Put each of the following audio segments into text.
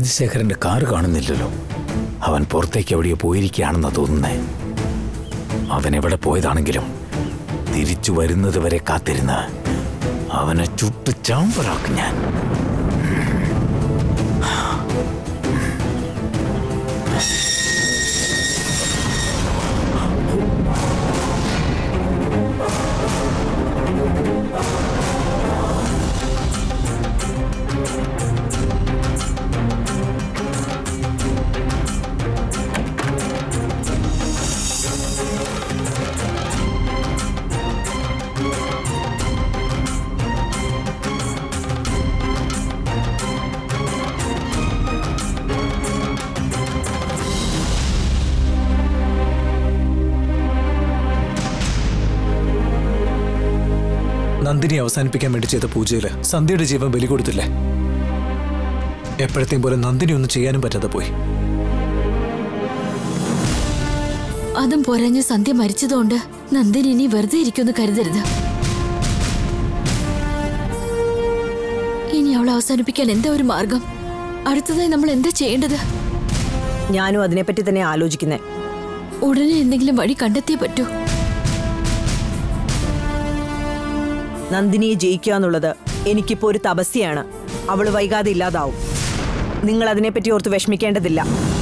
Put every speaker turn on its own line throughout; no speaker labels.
രാജശേഖരന്റെ car കാണുന്നില്ലല്ലോ അവൻ പുറത്തേക്ക് എവിടെയോ പോയിരിക്കുകയാണെന്നാ തോന്നുന്നേ അവൻ എവിടെ പോയതാണെങ്കിലും തിരിച്ചു വരുന്നത് വരെ കാത്തിരുന്ന് അവനെ ചുട്ട് ചാമ്പറാക്കും ഞാൻ
നന്ദിനി അവസാനിപ്പിക്കാൻ വേണ്ടി ചെയ്ത പൂജയില് സന്ധ്യയുടെ ജീവൻ ബലി കൊടുത്തില്ലേ എപ്പോഴത്തെയും പോലെ നന്ദിനി ഒന്നും ചെയ്യാനും പറ്റാതെ പോയി
അതും പോരാഞ്ഞ് സന്ധ്യ മരിച്ചതുകൊണ്ട് നന്ദിനി ഇനി വെറുതെ ഇരിക്കുമെന്ന് കരുതരുത് ഇനി അവളെ അവസാനിപ്പിക്കാൻ എന്താ ഒരു മാർഗം അടുത്തതായി നമ്മൾ എന്താ ചെയ്യേണ്ടത്
ഞാനും അതിനെപ്പറ്റി തന്നെ ആലോചിക്കുന്നേ
ഉടനെ എന്തെങ്കിലും വഴി കണ്ടെത്തിയേ പറ്റൂ
നന്ദിനിയെ ജയിക്കുക എന്നുള്ളത് എനിക്കിപ്പോ ഒരു തപസ്യയാണ് അവള് വൈകാതെ ഇല്ലാതാവും നിങ്ങൾ അതിനെപ്പറ്റി ഓർത്ത് വിഷമിക്കേണ്ടതില്ല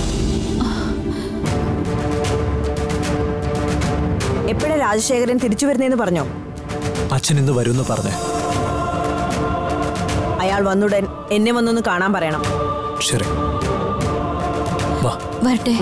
എപ്പോഴാ രാജശേഖരൻ തിരിച്ചു വരുന്നേന്ന് പറഞ്ഞോ
അച്ഛൻ ഇന്ന് വരുമെന്ന് പറഞ്ഞേ
അയാൾ വന്നുടൻ എന്നെ വന്നൊന്ന് കാണാൻ പറയണം
ശരി വാ
വരട്ടെ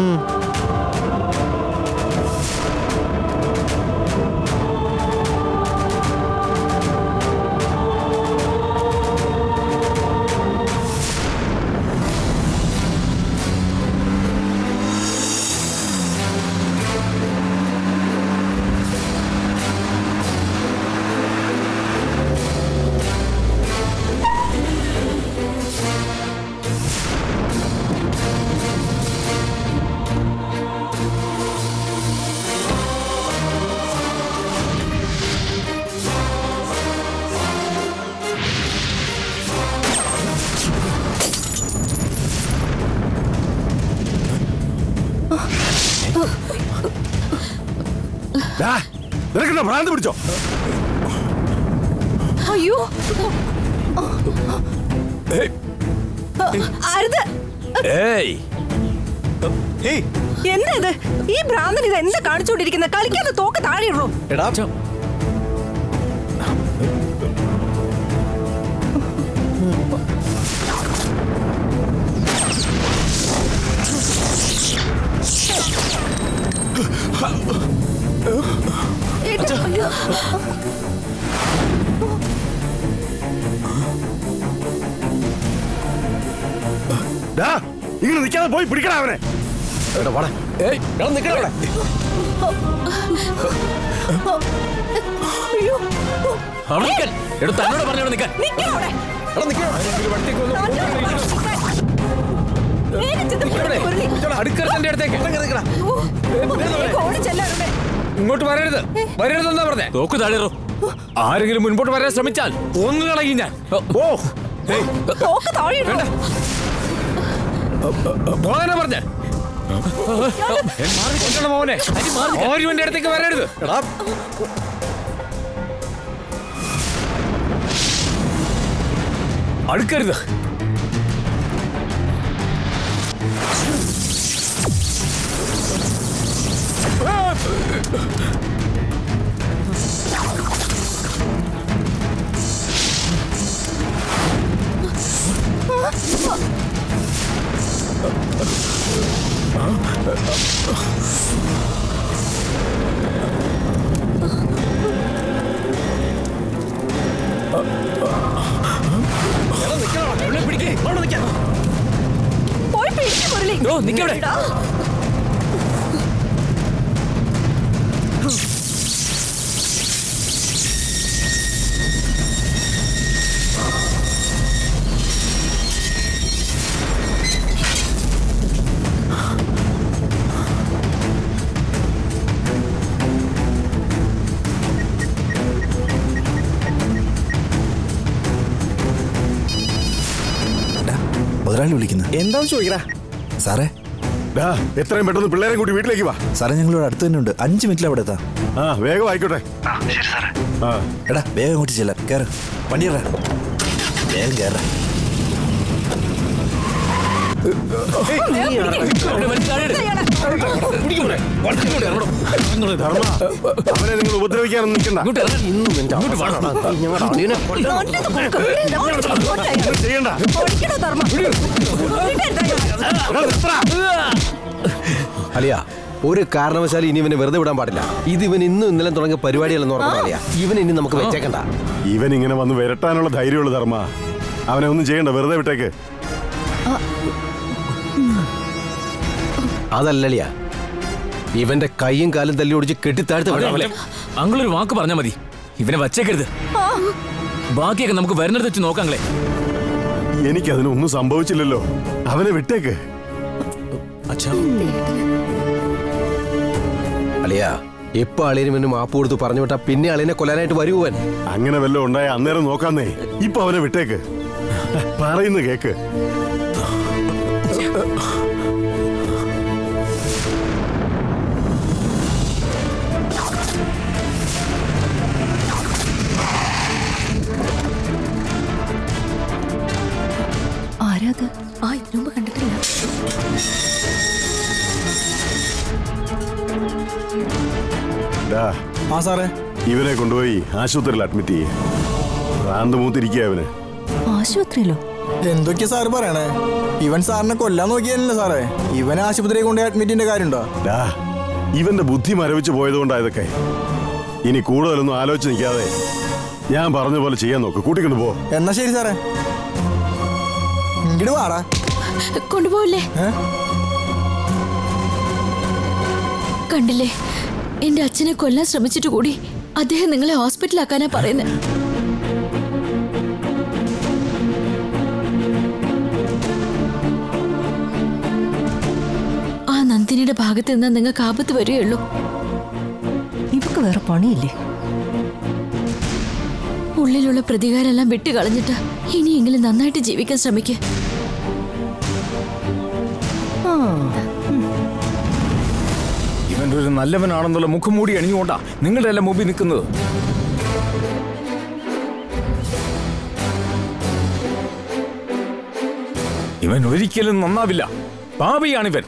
നിനക്കെന്താ ഭ്രാന്ത് പിടിച്ചോ
അയ്യോ
ഏയ്,
അരുത്
ഏയ്
ഏയ്
എന്താ ഇത് ഈ ഭ്രാന്തൻ ഇത് എന്താ കാണിച്ചുകൊണ്ടിരിക്കുന്നത് കളിക്കാതെ തോക്ക് താഴെ ഇടൂ
എടാ
ഡാ, ഇങ്ങനെ നിൽക്കാതെ പോയി പിടിക്കണ അവനെ എടാ, വാടാ. ഏയ്, എടാ, നിക്കടാ അവിടെ. അവിടെ നിൽക്കാൻ. എടാ, തന്നോട് പറഞ്ഞോട് നിൽക്കാൻ. എടാ, നിക്കടാ. ആരെങ്കിലും വണ്ടിക്ക് വന്ന് നിക്കവിടെ. ഇതോടെ അടുക്കളത്തിന്റെ അടുത്തേക്ക്. ഇറങ്ങ് നിക്കടാ. ഇങ്ങോട്ട് വരരുത് വരരുതെന്നാ പറഞ്ഞേ തോക്ക് താഴെറോ ആരെങ്കിലും മുൻപോട്ട് വരാൻ ശ്രമിച്ചാൽ ഒന്ന് കളയും ഞാൻ ഓ ഏയ്, വേണ്ട പോകാനാ പറഞ്ഞേ കൊല്ലണം മോനെ ആരും എന്റെ അടുത്തേക്ക് വരരുത് എടാ അടുക്കരുത് എടാ, നിക്കടാ. ഇവിടെ പിടിക്ക്. അവിടെ നിക്കാൻ. ഓ, നിക്കവിടെ.
മുതലാളി ആരാണ് വിളിക്കുന്നത്
എന്താന്ന് ചോദിക്കടാ
സാറേ
ഡാ എത്രയും പെട്ടെന്ന് പിള്ളേരെ കൂട്ടി വീട്ടിലേക്ക് വാ
സാറേ ഞങ്ങളിവിടെ അടുത്ത് തന്നെ ഉണ്ട് അഞ്ച് മിനിറ്റിൽ അവിടെ എത്താം
ആ വേഗം ആയിക്കോട്ടെ ആ
എടാ വേഗം അങ്ങോട്ട് ചെല്ലാം കയറ് വണ്ടി ഇറ വേഗം കയറാം
ധർമ്മ അവനെ നിങ്ങൾ ഉപദ്രവിക്കാനൊന്നും നിൽക്കണ്ട ചെയ്യണ്ട
അലിയ ഒരു കാരണവശാലും ഇനി ഇവനെ വെറുതെ വിടാൻ പാടില്ല ഇത് ഇവൻ ഇന്നും ഇന്നലെ തുടങ്ങിയ പരിപാടിയല്ലെന്ന് ഓർക്കണം അലിയ ഇവൻ ഇനി നമുക്ക് വെച്ചേക്കണ്ട
ഇവൻ ഇങ്ങനെ വന്ന് വരട്ടാനുള്ള ധൈര്യമുള്ള ധർമ്മ അവനെ ഒന്നും ചെയ്യണ്ട വെറുതെ വിട്ടേക്ക്
അതല്ലലിയ ഇവന്റെ കൈയും കാലും തല്ലി ഒടിച്ച് കെട്ടിത്താഴ്ത്ത വിടാം
അങ്ങളൊരു വാക്ക് പറഞ്ഞാൽ മതി ഇവനെ വച്ചേക്കരുത് ബാക്കിയൊക്കെ നമുക്ക് വരുന്നിടത്ത് വെച്ച് നോക്കാങ്ങളെ
എനിക്കതിനൊന്നും സംഭവിച്ചില്ലല്ലോ അവനെ വിട്ടേക്ക്
അലിയ എപ്പോ അളിയനും ഇവന് മാപ്പ് കൊടുത്ത് പറഞ്ഞു വിട്ടാ പിന്നെ അളിയനെ കൊല്ലാനായിട്ട് വരുവൻ
അങ്ങനെ വല്ലതും ഉണ്ടായ അന്നേരം നോക്കാന്നേ ഇപ്പൊ അവനെ വിട്ടേക്ക് പറയുന്ന കേക്ക്
ആരാത് ആ ഇതിനു മുമ്പ് കണ്ടിട്ടില്ല
ഡാ
ആ സാറേ
ഇവനെ കൊണ്ടുപോയി ആശുപത്രിയിൽ അഡ്മിറ്റ് ചെയ്യേ ഭ്രാന്ത് മൂത്തിരിക്കുക അവന്
ആശുപത്രിയിലോ
എന്തൊക്കെയാ സാറ് പറയണേ ഇവൻ സാറിനെ കൊല്ലാൻ നോക്കിയല്ലേ സാറേ ഇവൻ ആശുപത്രിയിൽ കൊണ്ട് അഡ്മിറ്റിന്റെ കാര്യമുണ്ടോ
ഡാ ഇവന്റെ ബുദ്ധി മരവിച്ച് പോയതുകൊണ്ടാ ഇതൊക്കെ ഇനി കൂടുതലൊന്നും ആലോചിച്ച് നിൽക്കാതെ ഞാൻ പറഞ്ഞ പോലെ ചെയ്യാൻ നോക്ക് കൂട്ടിക്കൊണ്ട് പോ
എന്നാ ശരി സാറേ ഇങ്ങോട്ട് വാടാ
കൊണ്ടുപോവില്ലേ
ഏ?
കണ്ടില്ലേ എന്റെ അച്ഛനെ കൊല്ലാൻ ശ്രമിച്ചിട്ട് കൂടി അദ്ദേഹം നിങ്ങളെ ഹോസ്പിറ്റലാക്കാനാ പറയുന്നത് ആ നന്ദിനിയുടെ ഭാഗത്ത് നിന്ന് നിങ്ങൾക്ക് ആപത്ത് വരികയുള്ളൂ
ഇവക്ക് വേറെ പണിയില്ലേ
ഉള്ളിലുള്ള പ്രതികാരമെല്ലാം വിട്ടുകളഞ്ഞിട്ട് ഇനിയെങ്കിലും നന്നായിട്ട് ജീവിക്കാൻ ശ്രമിക്കുക
ഇവന്റെ ഒരു നല്ലവനാണെന്നുള്ള മുഖംമൂടി അണിഞ്ഞുകൊണ്ടാ നിങ്ങളുടെ എല്ലാം മുമ്പിൽ നിൽക്കുന്നത് ഇവൻ ഒരിക്കലും നന്നാവില്ല പാപിയാണിവൻ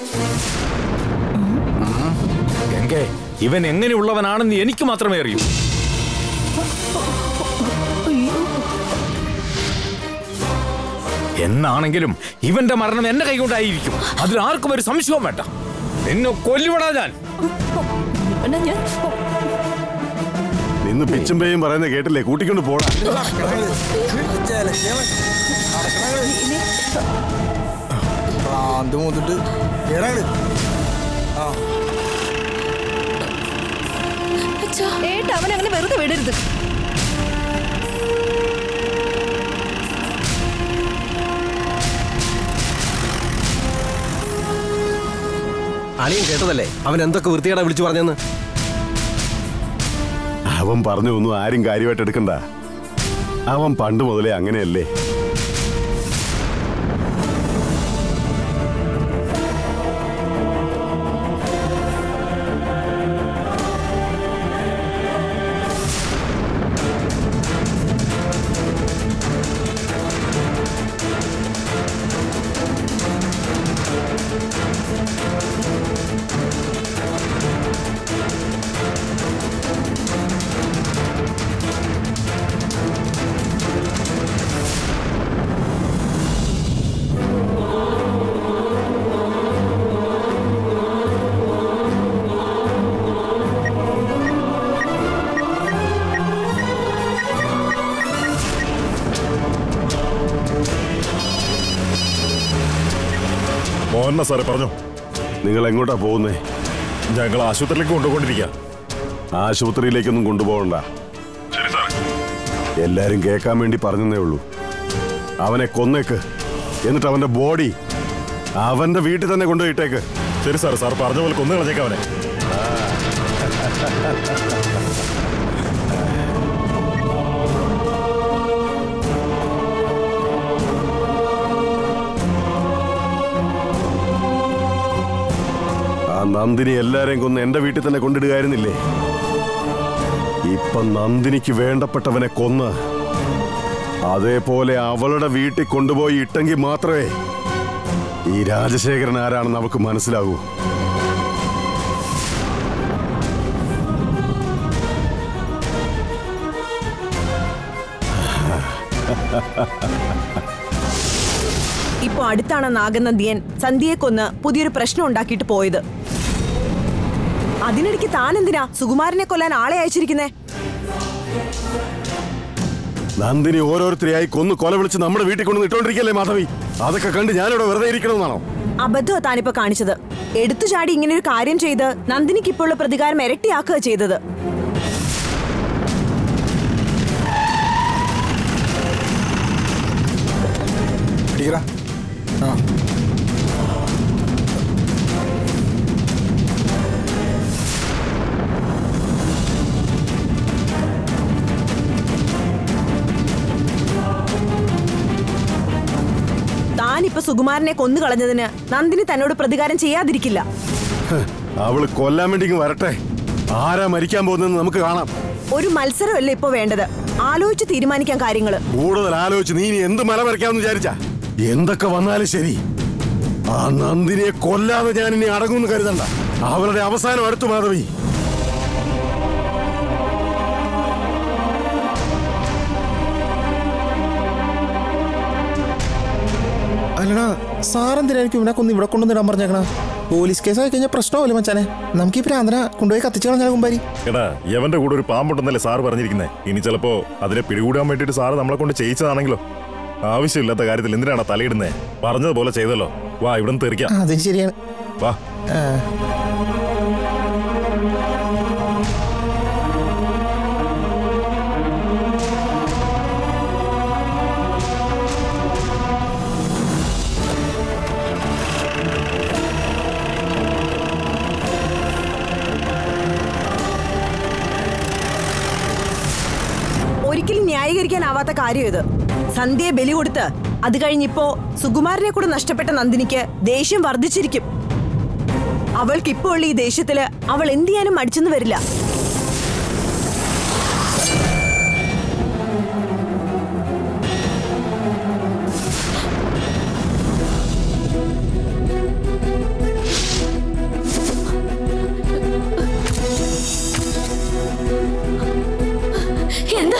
ഗംഗെ ഇവൻ എങ്ങനെയുള്ളവനാണെന്ന് എനിക്ക് മാത്രമേ അറിയൂ എന്നാണെങ്കിലും ഇവന്റെ മരണം എന്റെ കൈകൊണ്ടായിരിക്കും അതിൽ ആർക്കും ഒരു സംശയവും വേണ്ട എന്നെ കൊല്ലുവിടാ ഞാൻ
നിന്ന് പിച്ചും പേയും പറയുന്നത് കേട്ടില്ലേ കൂട്ടിക്കൊണ്ട് പോടാ
ഭ്രാന്ത് മൂത്തിട്ട് ഏടാണ് ആ
അച്ഛാ
ഏട്ടാ അവൻ അങ്ങനെ വെറുതെ വിടരുത്
അളിയൻ കേട്ടതല്ലേ അവൻ എന്തൊക്കെ വൃത്തികേടാ വിളിച്ചു പറഞ്ഞെന്ന്
അവൻ പറഞ്ഞു ഒന്നും ആരും കാര്യമായിട്ട് എടുക്കണ്ട അവൻ പണ്ട് മുതലേ അങ്ങനെയല്ലേ
മോഹന സാറേ പറഞ്ഞു
നിങ്ങൾ എങ്ങോട്ടാ പോകുന്നേ
ഞങ്ങൾ ആശുപത്രിയിലേക്ക് കൊണ്ടുപോകൊണ്ടിരിക്കുക
ആശുപത്രിയിലേക്കൊന്നും കൊണ്ടുപോകണ്ട എല്ലാരും കേൾക്കാൻ വേണ്ടി പറഞ്ഞതേ ഉള്ളൂ അവനെ കൊന്നേക്ക് എന്നിട്ട് അവന്റെ ബോഡി അവന്റെ വീട്ടിൽ തന്നെ കൊണ്ടുപോയിട്ടേക്ക്
ശരി സാർ സാർ പറഞ്ഞ പോലെ കൊന്നു കളഞ്ഞേക്കാം അവനെ
നന്ദിനി എല്ലാരെയും കൊന്ന് എന്റെ വീട്ടിൽ തന്നെ കൊണ്ടിടുകയായിരുന്നില്ലേ ഇപ്പൊ നന്ദിനിക്ക് വേണ്ടപ്പെട്ടവനെ കൊന്ന് അതേപോലെ അവളുടെ വീട്ടിൽ കൊണ്ടുപോയി ഇട്ടെങ്കിൽ മാത്രമേ ഈ രാജശേഖരൻ ആരാണെന്ന് അവൾക്ക് മനസ്സിലാകൂ
ഇപ്പൊ അടുത്താണ് നാഗനന്ദിയൻ സന്ധ്യയെ കൊന്ന് പുതിയൊരു പ്രശ്നം ഉണ്ടാക്കിയിട്ട് പോയത് അതിനിടയ്ക്ക് താൻ എന്തിനാ സുകുമാരനെ കൊല്ലാൻ ആളെ അയച്ചിരിക്കുന്നേ
നന്ദിനി ഓരോരുത്തരെയായി കൊന്ന് കൊല വിളിച്ച് നമ്മുടെ വീട്ടിൽ കൊണ്ടു ഇട്ടോണ്ടിരിക്കല്ലേ മാധവി അതൊക്കെ കണ്ട് ഞാനിവിടെ വെറുതെ ഇരിക്കണമെന്നാണോ
അബദ്ധമാ താനിപ്പോ കാണിച്ചത് എടുത്തു ചാടി ഇങ്ങനെ ഒരു കാര്യം ചെയ്ത് നന്ദിനിക്ക് ഇപ്പോൾ ഉള്ള പ്രതികാരം ഇരട്ടിയാക്കുക ചെയ്തത്
ടീറ ആ
താനിപ്പോ സുകുമാരനെ കൊന്നു കളഞ്ഞതിന് നന്ദിനി തന്നോട് പ്രതികാരം ചെയ്യാതിരിക്കില്ല
ഹ്, അവള് കൊല്ലാൻ വേണ്ടി ഇങ്ങ് വരട്ടെ ആരാ മരിക്കാൻ പോകുന്നതെന്ന് നമുക്ക് കാണാം
ഒരു മത്സരമല്ല ഇപ്പൊ വേണ്ടത് ആലോചിച്ച് തീരുമാനിക്കാൻ കാര്യങ്ങള്
കൂടുതൽ ആലോചിച്ച് നീ ഇനി എന്ത് മല വരയ്ക്കാമെന്ന് വിചാരിച്ച എന്തൊക്കെ വന്നാലും ശരി ആ നന്ദിനിയെ കൊല്ലാതെ ഞാൻ ഇനി അടങ്ങുമെന്ന് കരുതണ്ട അവളുടെ അവസാനം അടുത്തു മാധവി
അല്ലടാ സാറെന്തിനായിരിക്കും ഇവനെ കൊന്ന് ഇവിടെ കൊണ്ടുവന്നിടാൻ പറഞ്ഞേക്കണ പോലീസ് കേസ് ആയി കഴിഞ്ഞാൽ പ്രശ്നമല്ലേ മച്ചാനെ നമുക്ക് ഈ പ്രാന്തന കൊണ്ടുപോയി കത്തിച്ചു കളഞ്ഞാൽ കുമ്പാരി
എടാ യവന്റെ കൂടെ ഒരു പാമ്പുണ്ടെന്നല്ലേ സാറ് പറഞ്ഞിരിക്കുന്നത് ഇനി ചിലപ്പോ അതിനെ പിടികൂടാൻ വേണ്ടിയിട്ട് സാറ് നമ്മളെ കൊണ്ട് ചെയ്യിച്ചതാണെങ്കിലോ ആവശ്യമില്ലാത്ത കാര്യത്തിൽ എന്തിനാണ് തലയിടുന്നേ പറഞ്ഞതുപോലെ ചെയ്തല്ലോ വാ ഇവിടെ നിന്ന് തെറിക്കാം
അതും ശരിയാണ്
വാ
ആ.
ഒരിക്കലും ന്യായീകരിക്കാനാവാത്ത കാര്യം ഇത് സന്ധ്യയെ ബലി കൊടുത്ത് അത് കഴിഞ്ഞിപ്പോ സുകുമാരനെ കൂടെ നഷ്ടപ്പെട്ട നന്ദിനിക്ക് ദേഷ്യം വർദ്ധിച്ചിരിക്കും അവൾക്ക് ഇപ്പോൾ ഉള്ള ഈ ദേഷ്യത്തില് അവൾ എന്ത് ചെയ്യാനും മടിച്ചെന്ന് വരില്ല
എന്താ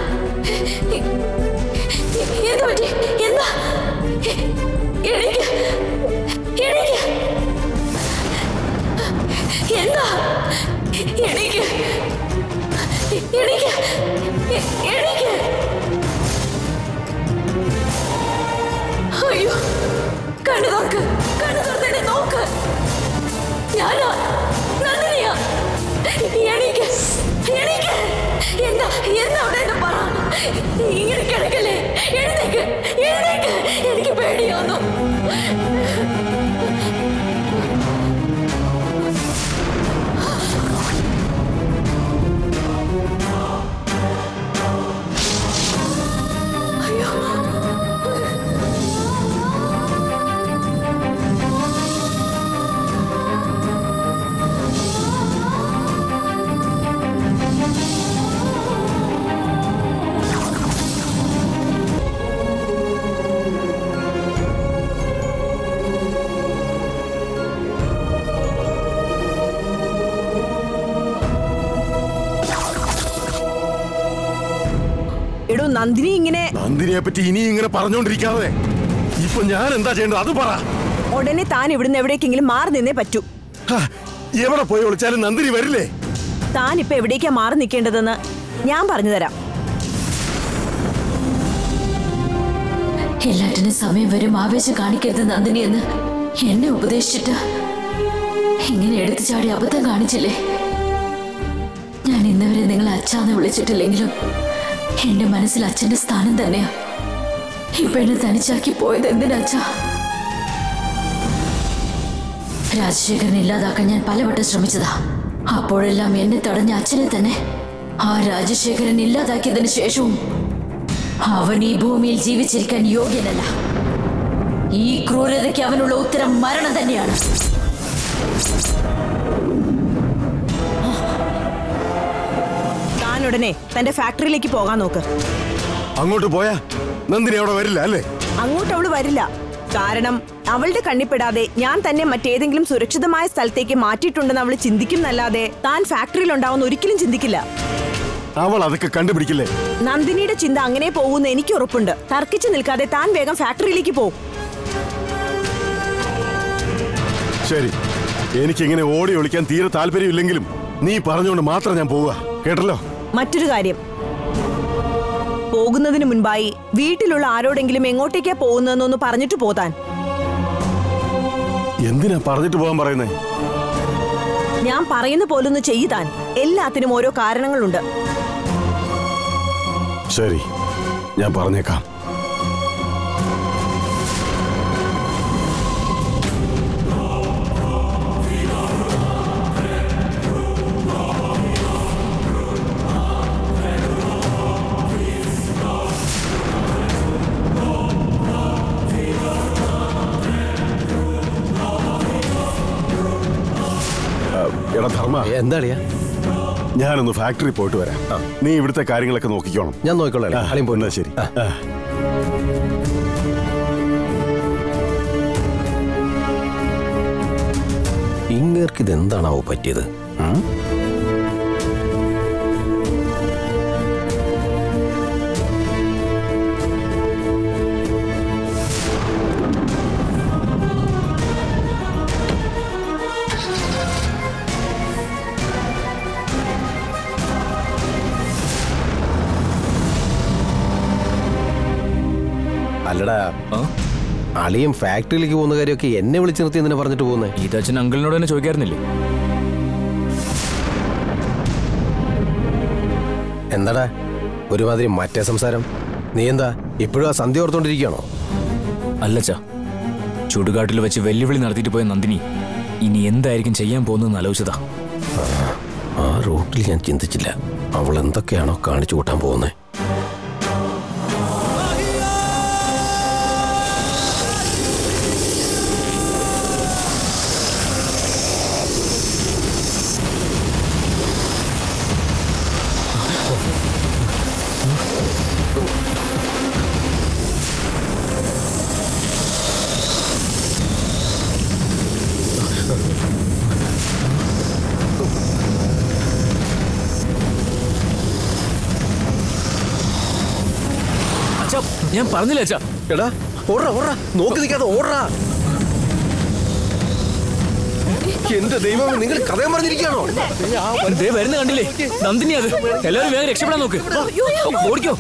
എന്താ പറ്റി എന്താ എണീക്ക് എണീക്ക് എന്താ എണീക്ക് എണീക്ക് എണീക്ക് അയ്യോ കണ്ണു നോക്ക് കണ്ണു തുറന്നെ നോക്ക് ഞാനാ നന്ദിനിയാ എണീക്ക് എണീക്ക് എന്താ എന്താ അവിടെ പറ ഇങ്ങനെ കിടക്കല്ലേ എഴുന്നേക്ക് എഴുന്നേക്ക് എനിക്ക് പേടിയാവുന്നു
എടോ നന്ദിനി ഇങ്ങനെ
നന്ദിനിയെ പറ്റി ഇനി ഇങ്ങനെ പറഞ്ഞോണ്ടിരിക്കാതെ ഇപ്പൊ ഞാൻ എന്താ ചെയ്യേണ്ടത് അത് പറ
ഉടനെ താൻ ഇവിടുന്ന് എവിടേക്കെങ്കിലും മാറി നിന്നേ പറ്റൂ
ഹ, എവിടെ പോയി വിളിച്ചാലും നന്ദിനി വരില്ലേ
താൻ ഇപ്പൊ എവിടേക്കാ മാറി നിൽക്കേണ്ടതെന്ന് ഞാൻ പറഞ്ഞു തരാം
എല്ലാറ്റിനും സമയം വരും ആവേശം കാണിക്കരുത് നന്ദിനി എന്ന് എന്നെ ഉപദേശിച്ചിട്ട് ഇങ്ങനെ എടുത്തു ചാടി അബദ്ധം കാണിച്ചില്ലേ ഞാൻ ഇന്നുവരെ നിങ്ങളെ അച്ഛാന്ന് വിളിച്ചിട്ടില്ലെങ്കിലും എന്റെ മനസ്സിൽ അച്ഛന്റെ സ്ഥാനം തന്നെയാ ഇപ്പൊ എന്നെ തനിച്ചാക്കി പോയത് എന്തിനാച്ചാ രാജശേഖരനെ ഇല്ലാതാക്കാൻ ഞാൻ പലവട്ടം ശ്രമിച്ചതാ അപ്പോഴെല്ലാം എന്നെ തടഞ്ഞ അച്ഛനെ തന്നെ ആ രാജശേഖരൻ ഇല്ലാതാക്കിയതിനു ശേഷവും അവൻ ഈ ഭൂമിയിൽ ജീവിച്ചിരിക്കാൻ യോഗ്യനല്ല ഈ ക്രൂരതയ്ക്ക് അവനുള്ള ഉത്തരം മരണം തന്നെയാണ്
ഉടനെ തന്റെ ഫാക്ടറിയിലേക്ക് പോകാൻ നോക്ക്
അങ്ങോട്ട് പോയാ നന്ദിനി അവിടെ വരില്ല അല്ലേ
അങ്ങോട്ട് അവള് വരില്ല കാരണം അവളുടെ കണ്ണിപ്പെടാതെ ഞാൻ തന്നെ മറ്റേതെങ്കിലും സുരക്ഷിതമായ സ്ഥലത്തേക്ക് മാറ്റിയിട്ടുണ്ടെന്ന് അവൾ ചിന്തിക്കുന്നല്ലാതെ താൻ ഫാക്ടറിയിൽ ഉണ്ടാവുന്ന ഒരിക്കലും ചിന്തിക്കില്ല
അവൾ അതൊക്കെ കണ്ടുപിടിക്കില്ലേ
നന്ദിനിയുടെ ചിന്ത അങ്ങനെ പോകുന്ന എനിക്ക് ഉറപ്പുണ്ട് തർക്കിച്ചു നിൽക്കാതെ താൻ വേഗം ഫാക്ടറിയിലേക്ക് പോകും
ശരി എനിക്കിങ്ങനെ ഓടി ഒളിക്കാൻ തീരെ താല്പര്യമില്ലെങ്കിലും നീ പറഞ്ഞുകൊണ്ട് മാത്രം ഞാൻ പോവുക കേട്ടല്ലോ
മറ്റൊരു കാര്യം പോകുന്നതിന് മുൻപായി വീട്ടിലുള്ള ആരോടെങ്കിലും എങ്ങോട്ടേക്കാ പോകുന്നതെന്നൊന്ന് പറഞ്ഞിട്ട് പോതാൻ
എന്തിനാ പറഞ്ഞിട്ട് പോകാൻ പറയുന്നേ
ഞാൻ പറയുന്ന പോലൊന്ന് ചെയ്താൻ എല്ലാത്തിനും ഓരോ കാരണങ്ങളുണ്ട്
ശരി ഞാൻ പറഞ്ഞേക്കാം ആ, എടാ ധർമ്മ
എന്താ അളിയാ
ഞാനൊന്ന് ഫാക്ടറി പോയിട്ട് വരാം നീ ഇവിടുത്തെ കാര്യങ്ങളൊക്കെ നോക്കിക്കോണം
ഞാൻ നോക്കിക്കൊള്ളാം
ആ,
അളിയും പോയി
എന്നാ ശരി ആ.
ഇങ്ങേർക്ക് ഇത് എന്താണാവോ പറ്റിയത് ഉം? അല്ലടാ അളിയും ഫാക്ടറിയിലേക്ക് പോകുന്ന കാര്യമൊക്കെ എന്നെ വിളിച്ചു നിർത്തി എന്തിനാ പറഞ്ഞിട്ട് പോകുന്നേ
ഇത് അച്ഛൻ അങ്കിളിനോട് തന്നെ ചോദിക്കാറുന്നില്ലേ
എന്താടാ ഒരുമാതിരി മറ്റേ സംസാരം നീ എന്താ ഇപ്പോഴും ആ സന്ധ്യ ഓർത്തോണ്ടിരിക്കുകയാണോ
അല്ലച്ചാ ചുടുകാട്ടിൽ വെച്ച് വെല്ലുവിളി നടത്തിയിട്ട് പോയ നന്ദിനി ഇനി എന്തായിരിക്കും ചെയ്യാൻ പോകുന്നതെന്ന് ആലോചിച്ചതാ
ആ റൂട്ടിൽ ഞാൻ ചിന്തിച്ചില്ല അവൾ എന്തൊക്കെയാണോ കാണിച്ചു കൂട്ടാൻ പോകുന്നത്
അച്ഛാ ഞാൻ പറഞ്ഞില്ല അച്ഛാ
എടാ ഓടാ ഓടാ നോക്കി നിൽക്കാതെ ഓടാ എന്റെ ദൈവമേ നിങ്ങൾ കഥയും പറഞ്ഞിരിക്കുകയാണോ
ദേ വരുന്ന കണ്ടില്ലേ നന്ദിനി അത് എല്ലാവരും വേഗം രക്ഷപ്പെടാൻ നോക്ക് വാ, ഓടിക്കോ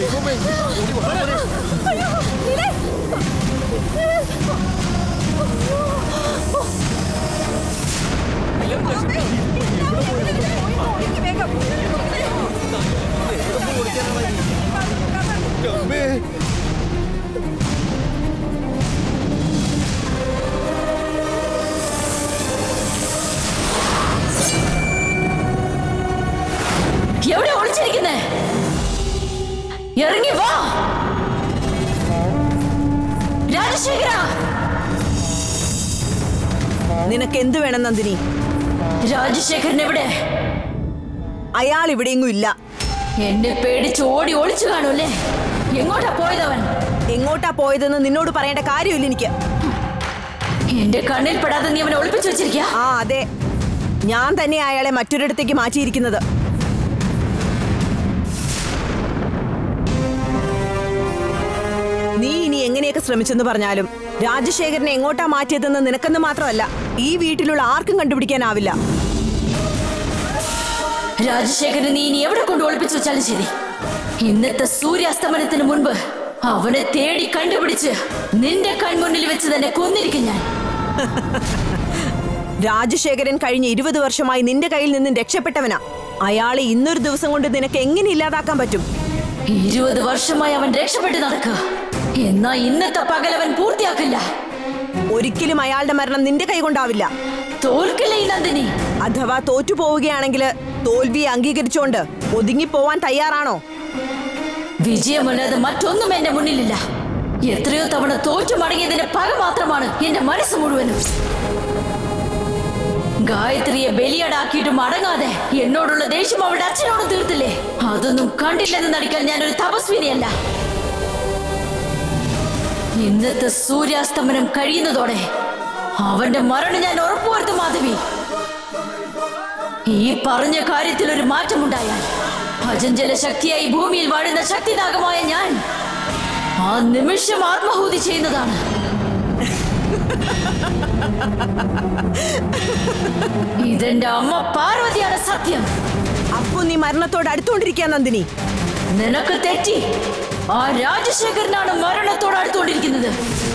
എവിടെ ഒളിച്ചിരിക്കുന്നേ ഇറങ്ങി വാ രാജശേഖര
നിനക്ക് എന്ത് വേണം നന്ദിനി
രാജശേഖരൻ എവിടെ
അയാൾ ഇവിടെയെങ്ങും ഇല്ല
എന്നെ പേടിച്ച് ഓടി ഒളിച്ചു കാണൂല്ലേ എങ്ങോട്ടാ പോയതവൻ
എങ്ങോട്ടാ പോയതെന്ന് നിന്നോട് പറയേണ്ട കാര്യമില്ല എനിക്ക്
എന്റെ കണ്ണിൽ പെടാതെ നീ അവനെ ഒളിപ്പിച്ചു വെച്ചിരിക്കുക
ആ അതെ ഞാൻ തന്നെ അയാളെ മറ്റൊരിടത്തേക്ക് മാറ്റിയിരിക്കുന്നത് നീ ഇനി എങ്ങനെയൊക്കെ ശ്രമിച്ചെന്ന് പറഞ്ഞാലും രാജശേഖരനെ എങ്ങോട്ടാ മാറ്റിയതെന്ന് നിനക്കെന്ന് മാത്രമല്ല ഈ വീട്ടിലുള്ള ആർക്കും കണ്ടുപിടിക്കാനാവില്ല
രാജശേഖരൻ നീ ഇനി എവിടെ കൊണ്ട് ഒളിപ്പിച്ചു വെച്ചാലും ശരി ഇന്നത്തെ സൂര്യാസ്തമനത്തിന് മുൻപ് അവനെ തേടി കണ്ടുപിടിച്ച് നിന്റെ കൺമുന്നിൽ വെച്ച് തന്നെ കൊന്നിരിക്കും ഞാൻ
രാജശേഖരൻ കഴിഞ്ഞ ഇരുപത് വർഷമായി നിന്റെ കയ്യിൽ നിന്നും രക്ഷപ്പെട്ടവനാ അയാളെ ഇന്നൊരു ദിവസം കൊണ്ട് നിനക്ക് എങ്ങനെ ഇല്ലാതാക്കാൻ പറ്റും
ഇരുപത് വർഷമായി അവൻ രക്ഷപ്പെട്ട് നടക്കുക എന്നാ ഇന്നത്തെ പകൽ അവൻ പൂർത്തിയാക്കില്ല
ഒരിക്കലും അയാളുടെ മരണം നിന്റെ കൈകൊണ്ടാവില്ല
തോൽക്കില്ല ഈ നന്ദിനി
അഥവാ തോറ്റു പോവുകയാണെങ്കിൽ തോൽവിയെ അംഗീകരിച്ചുകൊണ്ട് ഒതുങ്ങിപ്പോവാൻ തയ്യാറാണോ
വിജയമല്ലാതെ മറ്റൊന്നും എന്റെ മുന്നിലില്ല എത്രയോ തവണ തോറ്റു മടങ്ങിയതിന്റെ പക മാത്രമാണ് എന്റെ മനസ്സ് മുഴുവനും ഗായത്രിയെ ബലിയടാക്കിയിട്ട് മടങ്ങാതെ എന്നോടുള്ള ദേഷ്യം അവളുടെ അച്ഛനോട് തീർത്തില്ലേ അതൊന്നും കണ്ടില്ലെന്ന് നടിക്കാൻ ഞാനൊരു തപസ്വിനിയല്ല ഇന്നത്തെ സൂര്യാസ്തമനം കഴിയുന്നതോടെ അവന്റെ മരണം ഞാൻ ഉറപ്പുവരുത്തും മാധവി ഈ പറഞ്ഞ കാര്യത്തിൽ ഒരു മാറ്റമുണ്ടായാൽ അജഞ്ചല ശക്തിയായി ഭൂമിയിൽ വാഴുന്ന ശക്തിനാഗമായ ഞാൻ ആ നിമിഷം ആത്മാഹൂതി ചെയ്യുന്നതാണ് ഇതെന്റെ അമ്മ പാർവതിയാണ് സത്യം
അപ്പോ നീ മരണത്തോട് അടുത്തുകൊണ്ടിരിക്കുക നന്ദിനി
നിനക്ക് തെറ്റി ആ രാജശേഖരനാണ് മരണത്തോട് അടുത്തുകൊണ്ടിരിക്കുന്നത്